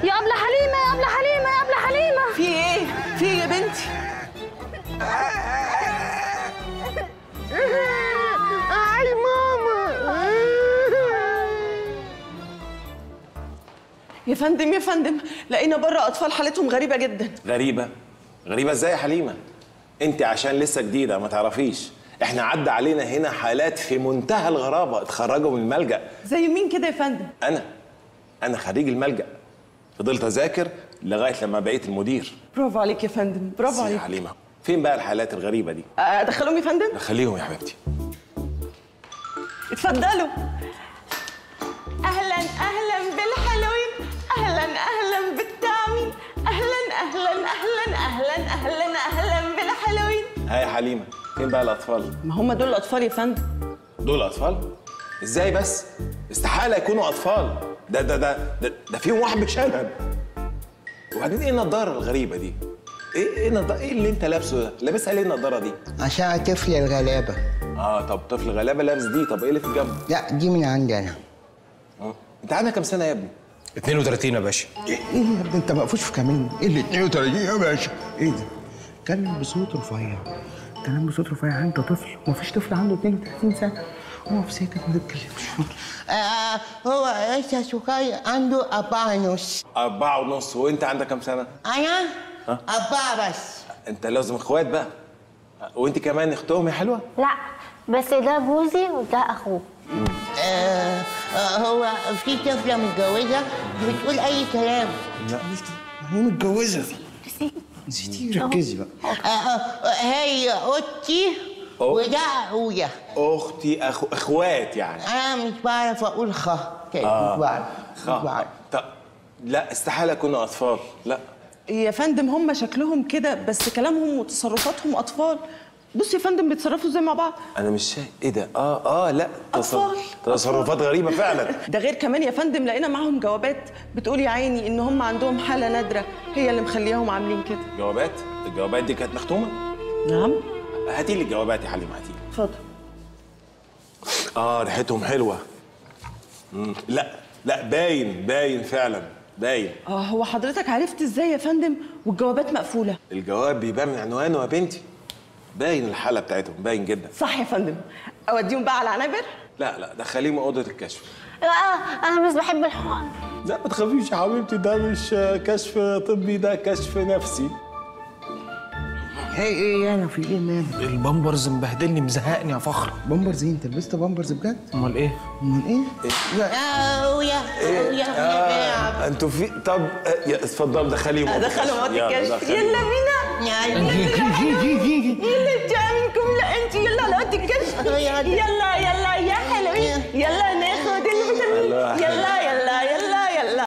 يا ابله حليمه يا ابله حليمه يا ابله حليمه في ايه في ايه يا بنتي اي ماما يا فندم يا فندم لقينا بره اطفال حالتهم غريبه جدا غريبة غريبة ازاي يا حليمة انت عشان لسه جديدة ما تعرفيش احنا عدى علينا هنا حالات في منتهى الغرابة اتخرجوا من الملجأ زي مين كده يا فندم انا انا خريج الملجأ فضلت اذاكر لغاية لما بقيت المدير برافو عليك يا فندم برافو يا عليك حليمة فين بقى الحالات الغريبة دي ادخلهم يا فندم خليهم يا حبيبتي اتفضلوا اهلا اهلا بالحلوين اهلا اهلا بالتعمين اهلا اهلا اهلا اهلا اهلا اهلا بالحلوين ها يا حليمة فين بقى الاطفال ما هم دول الاطفال يا فندم دول اطفال ازاي بس استحالة يكونوا اطفال ده ده ده ده, ده فيهم واحد بشنب وبعدين ايه النضارة الغريبة دي ايه ايه النضارة ايه اللي انت لابسه ده لابسها ليه النضارة دي عشان طفل الغلابة اه طب طفل غلابه لابس دي طب ايه اللي في الجنب؟ لا دي من عندي انا اه انت عندك كام سنه يا ابني؟ 32 يا باشا ايه يا ابني انت مقفوش في كمين ايه اللي 32 يا باشا ايه ده اتكلم بصوت رفيع اتكلم بصوت رفيع انت طفل ومفيش طفل عنده 32 سنه هو في ساكت ما تتكلمش آه هو لسه صغير عنده أربعة ونص أربعة ونص وأنت عندك كام سنة؟ أنا أربعة بس أنت لازم إخوات بقى وأنت كمان أختهم يا حلوة؟ لا بس ده جوزي وده اخوه آه آه هو في طفلة متجوزة بتقول أي كلام لا هي متجوزة نسيتي ركزي بقى آه آه هي أختي وده أخويا أختي أخو إخوات يعني أنا مش بعرف أقول خ كده آه. مش بعرف مش خ بعرف طب لا استحالة يكونوا أطفال لا يا فندم هم شكلهم كده بس كلامهم وتصرفاتهم اطفال بص يا فندم بيتصرفوا ازاي مع بعض أنا مش شايف إيه ده؟ آه آه لا أطفال. تصرفات غريبة فعلا ده غير كمان يا فندم لقينا معاهم جوابات بتقول يا عيني ان هم عندهم حاله نادره هي اللي مخلياهم عاملين كده جوابات الجوابات دي كانت مختومة؟ نعم هاتي لي الجوابات يا حليمة هاتي لي اتفضل آه ريحتهم حلوة مم. لا لا باين باين فعلا باين اه هو حضرتك عرفت ازاي يا فندم والجوابات مقفوله الجواب بيبان من عنوانه يا بنتي باين الحالة بتاعتهم باين جدا صح يا فندم اوديهم بقى على عنابر لا لا دخليهم اوضه الكشف لا انا مش بحب الحقن لا ما تخافيش يا حبيبتي ده مش كشف طبي ده كشف نفسي ايه ايه انا في ايه مالك البامبرز مبهدلني مزهقني يا فخر بامبرز ايه انت لبست بامبرز بجد امال ايه امال ايه يا أويا أويا آه انتوا في طب آه، يا اتفضل دخليهم أوضة ادخلهم اوضه يلا، الكشف دخليهم. يلا بينا يلا بتاع منكم لا انت يلا على اوضه الكشف يلا يلا